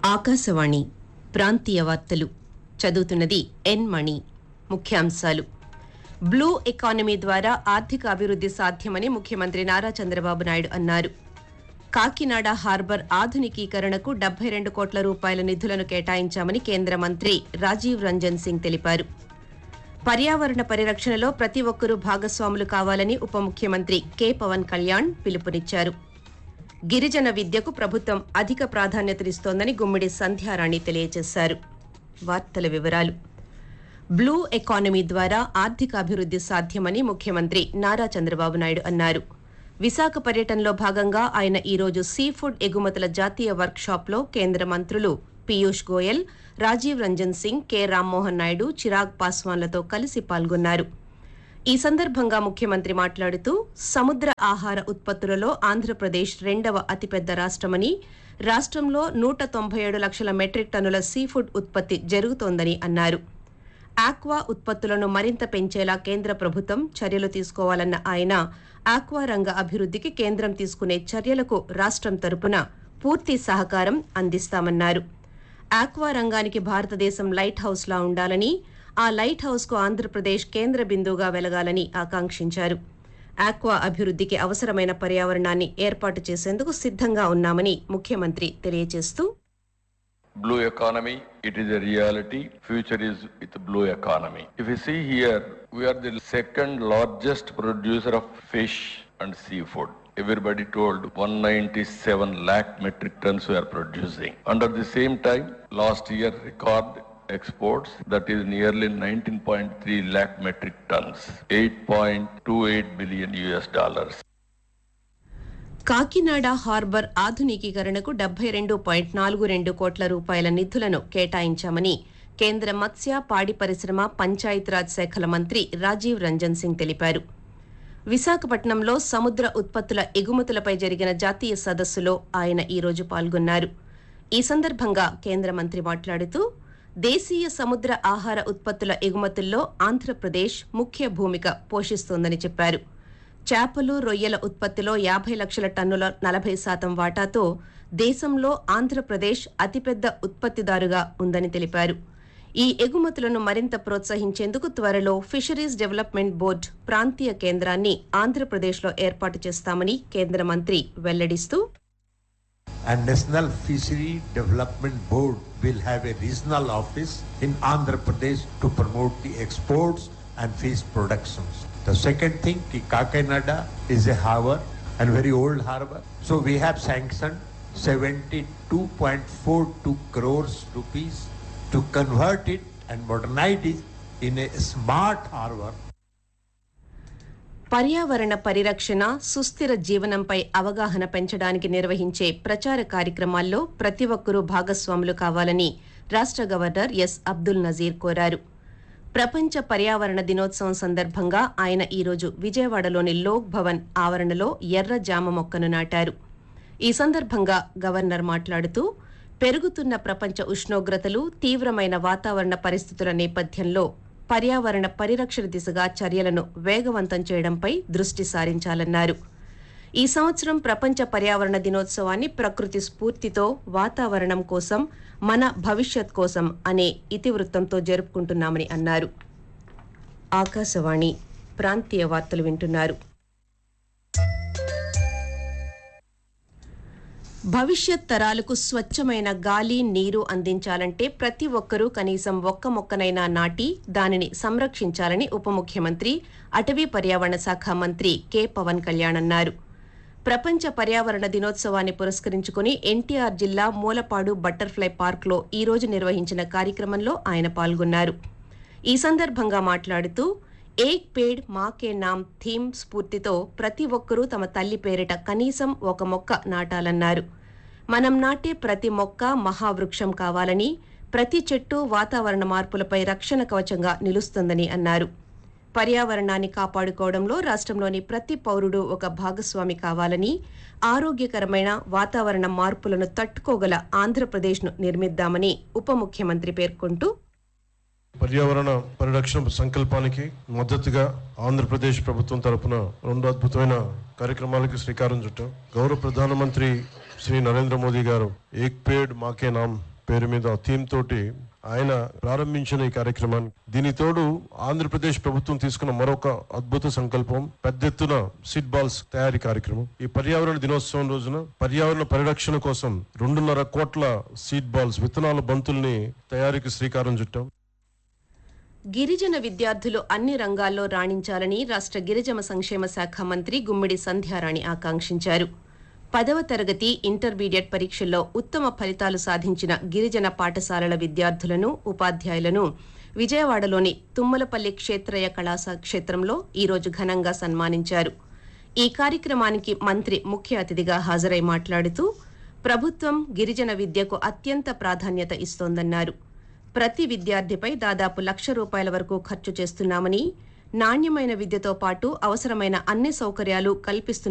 ఆకాశవాణి ప్రాంతీయ వార్తలు చదువుతున్నది ఎన్ మణి ముఖ్యాంశాలు బ్లూ ఎకానమీ ద్వారా ఆర్థిక అభివృద్ధి సాధ్యమని ముఖ్యమంత్రి నారా చంద్రబాబు నాయుడు అన్నారు కాకినాడ హార్బర్ ఆధునికీకరణకు డెబ్బై రెండు కోట్ల రూపాయల నిధులను కేటాయించామని కేంద్ర మంత్రి రాజీవ్ రంజన్ సింగ్ తెలిపారు పర్యావరణ పరిరక్షణలో ప్రతి ఒక్కరూ భాగస్వాములు కావాలని ఉప ముఖ్యమంత్రి కె పవన్ కళ్యాణ్ పిలుపునిచ్చారు గిరిజన విద్యకు ప్రభుత్వం అధిక ప్రాధాన్యతనిస్తోందని గుమ్మిడి సంధ్యారాణి తెలియజేశారు వార్తల వివరాలు బ్లూ ఎకానమీ ద్వారా ఆర్థిక అభివృద్ధి సాధ్యమని ముఖ్యమంత్రి నారా చంద్రబాబు నాయుడు అన్నారు విశాఖ పర్యటనలో భాగంగా ఆయన ఈరోజు సీ ఫుడ్ ఎగుమతుల జాతీయ వర్క్ షాప్లో కేంద్ర మంత్రులు పీయూష్ గోయల్ రాజీవ్ రంజన్ సింగ్ కె రామ్మోహన్ నాయుడు చిరాగ్ పాస్వాన్లతో కలిసి పాల్గొన్నారు ఈ సందర్భంగా ముఖ్యమంత్రి మాట్లాడుతూ సముద్ర ఆహార ఉత్పత్తులలో ఆంధ్రప్రదేశ్ రెండవ అతిపెద్ద రాష్ట్రమని రాష్ట్రంలో నూట తొంభై ఏడు లక్షల మెట్రిక్ టన్నుల సీ ఫుడ్ ఉత్పత్తి జరుగుతోందని అన్నారు ఆక్వా ఉత్పత్తులను మరింత పెంచేలా కేంద్ర ప్రభుత్వం చర్యలు తీసుకోవాలన్న ఆయన ఆక్వా రంగ అభివృద్ధికి కేంద్రం తీసుకునే చర్యలకు రాష్ట్రం తరపున పూర్తి సహకారం అందిస్తామన్నారు ఆక్వా రంగానికి భారతదేశం లైట్ హౌస్లా ఉండాలని ఆ లైట్ హౌస్కు ఆంధ్రప్రదేశ్ కేంద్ర బిందువుగా వెలగాలని ఆకాంక్షించారు ఆక్వా అభివృద్ధికి అవసరమైన పర్యావరణాన్ని ఏర్పాటు చేసేందుకు సిద్ధంగా ఉన్నామని ముఖ్యమంత్రి తెలియజేస్తూ blue economy it is a reality future is with blue economy if you see here we are the second largest producer of fish and seafood everybody told 197 lakh metric tons we are producing under the same time last year record exports that is nearly 19.3 lakh metric tons 8.28 billion us dollars Kakinada harbour ఆధునికీకరణకు డెబ్బై రెండు point నాలుగు రెండు కోట్ల రూపాయల నిధులను కేటాయించామని కేంద్ర మత్స్య పాడి పరిశ్రమ పంచాయతీరాజ్ శాఖల మంత్రి రాజీవ్ రంజన్ సింగ్ తెలిపారు విశాఖపట్నంలో సముద్ర ఉత్పత్తుల ఎగుమతులపై జరిగిన జాతీయ సదస్సులో ఆయన ఈరోజు పాల్గొన్నారు ఈ సందర్భంగా కేంద్ర మంత్రి మాట్లాడుతూ దేశీయ సముద్ర ఆహార ఉత్పత్తుల ఎగుమతుల్లో ఆంధ్రప్రదేశ్ ముఖ్య భూమిక పోషిస్తోందని చెప్పారు చేపలు రొయ్యల ఉత్పత్తిలో యాభై లక్షల టన్నుల నలభై శాతం వాటాతో దేశంలో ఆంధ్రప్రదేశ్ అతిపెద్ద ఉత్పత్తిదారుగా ఉందని తెలిపారు ఈ ఎగుమతులను మరింత ప్రోత్సహించేందుకు త్వరలో ఫిషరీస్ డెవలప్మెంట్ బోర్డు ప్రాంతీయ కేంద్రాన్ని ఆంధ్రప్రదేశ్లో ఏర్పాటు చేస్తామని కేంద్ర మంత్రి వెల్లడిస్తూ and National Fishery Development Board will have a regional office in Andhra Pradesh to promote the exports and fish productions. The second thing, the Kakinada is a harbor and very old harbor. So we have sanctioned 72.42 crores rupees to convert it and modernize it in a smart harbor పర్యావరణ పరిరక్షణ సుస్థిర జీవనంపై అవగాహన పెంచడానికి నిర్వహించే ప్రచార కార్యక్రమాల్లో ప్రతి ఒక్కరూ భాగస్వాములు కావాలని రాష్ట్ర గవర్నర్ ఎస్ అబ్దుల్ నజీర్ కోరారు ప్రపంచ పర్యావరణ దినోత్సవం సందర్భంగా ఆయన ఈరోజు విజయవాడలోని లోక్ భవన్ ఆవరణలో ఎర్ర జామ మొక్కను నాటారు ఈ సందర్భంగా గవర్నర్ మాట్లాడుతూ పెరుగుతున్న ప్రపంచ ఉష్ణోగ్రతలు తీవ్రమైన వాతావరణ పరిస్థితుల నేపథ్యంలో పర్యావరణ పరిరక్షణ దిశగా చర్యలను వేగవంతం చేయడంపై దృష్టి సారించాలన్నారు ఈ సంవత్సరం ప్రపంచ పర్యావరణ దినోత్సవాన్ని ప్రకృతి స్ఫూర్తితో వాతావరణం కోసం మన భవిష్యత్ కోసం అనే ఇతివృత్తంతో జరుపుకుంటున్నామని అన్నారు ఆకాశవాణి ప్రాంతీయ వార్తలు వింటున్నారు భవిష్యత్ తరాలకు స్వచ్ఛమైన గాలి నీరు అందించాలంటే ప్రతి ఒక్కరూ కనీసం ఒక్క మొక్కనైనా నాటి దానిని సంరక్షించాలని ఉప ముఖ్యమంత్రి అటవీ పర్యావరణ శాఖ మంత్రి కె పవన్ కళ్యాణ్ అన్నారు ప్రపంచ పర్యావరణ దినోత్సవాన్ని పురస్కరించుకుని ఎన్టీఆర్ జిల్లా మూలపాడు బటర్ఫ్లై పార్క్లో ఈ రోజు నిర్వహించిన కార్యక్రమంలో ఆయన పాల్గొన్నారు ఈ సందర్భంగా మాట్లాడుతూ ఏక్ పేడ్ మాకే నామ్ థీమ్ స్ఫూర్తితో ప్రతి ఒక్కరూ తమ తల్లి పేరిట కనీసం ఒక మొక్క నాటాలన్నారు మనం నాటే ప్రతి మొక్క మహావృక్షం కావాలని ప్రతి చెట్టు వాతావరణ మార్పులపై రక్షణ కవచంగా నిలుస్తుందని అన్నారు పర్యావరణాన్ని కాపాడుకోవడంలో రాష్ట్రంలోని ప్రతి పౌరుడు ఒక భాగస్వామి కావాలని ఆరోగ్యకరమైన వాతావరణ మార్పులను తట్టుకోగల ఆంధ్రప్రదేశ్ను నిర్మిద్దామని ఉప ముఖ్యమంత్రి పేర్కొంటూ పర్యావరణ పరిరక్షణ సంకల్పానికి మద్దతుగా ఆంధ్రప్రదేశ్ ప్రభుత్వం తరపున రెండు అద్భుతమైన కార్యక్రమాలకు శ్రీకారం చుట్టాం గౌరవ ప్రధానమంత్రి శ్రీ నరేంద్ర మోదీ గారు ఏక్ పేడ్ మాకే నామ్ పేరు మీద థీమ్ తోటి ఆయన ప్రారంభించిన ఈ కార్యక్రమాన్ని దీని తోడు ఆంధ్రప్రదేశ్ ప్రభుత్వం తీసుకున్న మరొక అద్భుత సంకల్పం పెద్ద ఎత్తున సీడ్ బాల్స్ తయారీ కార్యక్రమం ఈ పర్యావరణ దినోత్సవం రోజున పర్యావరణ పరిరక్షణ కోసం రెండున్నర కోట్ల సీడ్ బాల్స్ విత్తనాల బంతుల్ని తయారీకి శ్రీకారం చుట్టాం గిరిజన విద్యార్థులు అన్ని రంగాల్లో రాణించాలని రాష్ట్ర గిరిజన సంక్షేమ శాఖ మంత్రి గుమ్మిడి సంధ్యారాణి ఆకాంక్షించారు పదవ తరగతి ఇంటర్మీడియట్ పరీక్షల్లో ఉత్తమ ఫలితాలు సాధించిన గిరిజన పాఠశాలల విద్యార్థులను ఉపాధ్యాయులను విజయవాడలోని తుమ్మలపల్లి క్షేత్రయ కళాశా క్షేత్రంలో ఈరోజు ఘనంగా సన్మానించారు ఈ కార్యక్రమానికి మంత్రి ముఖ్య అతిథిగా హాజరై మాట్లాడుతూ ప్రభుత్వం గిరిజన విద్యకు అత్యంత ప్రాధాన్యత ఇస్తోందన్నారు ప్రతి విద్యార్థిపై దాదాపు లక్ష రూపాయల వరకు ఖర్చు చేస్తున్నామని నాణ్యమైన విద్యతో పాటు అవసరమైన అన్ని సౌకర్యాలు కల్పిస్తున్న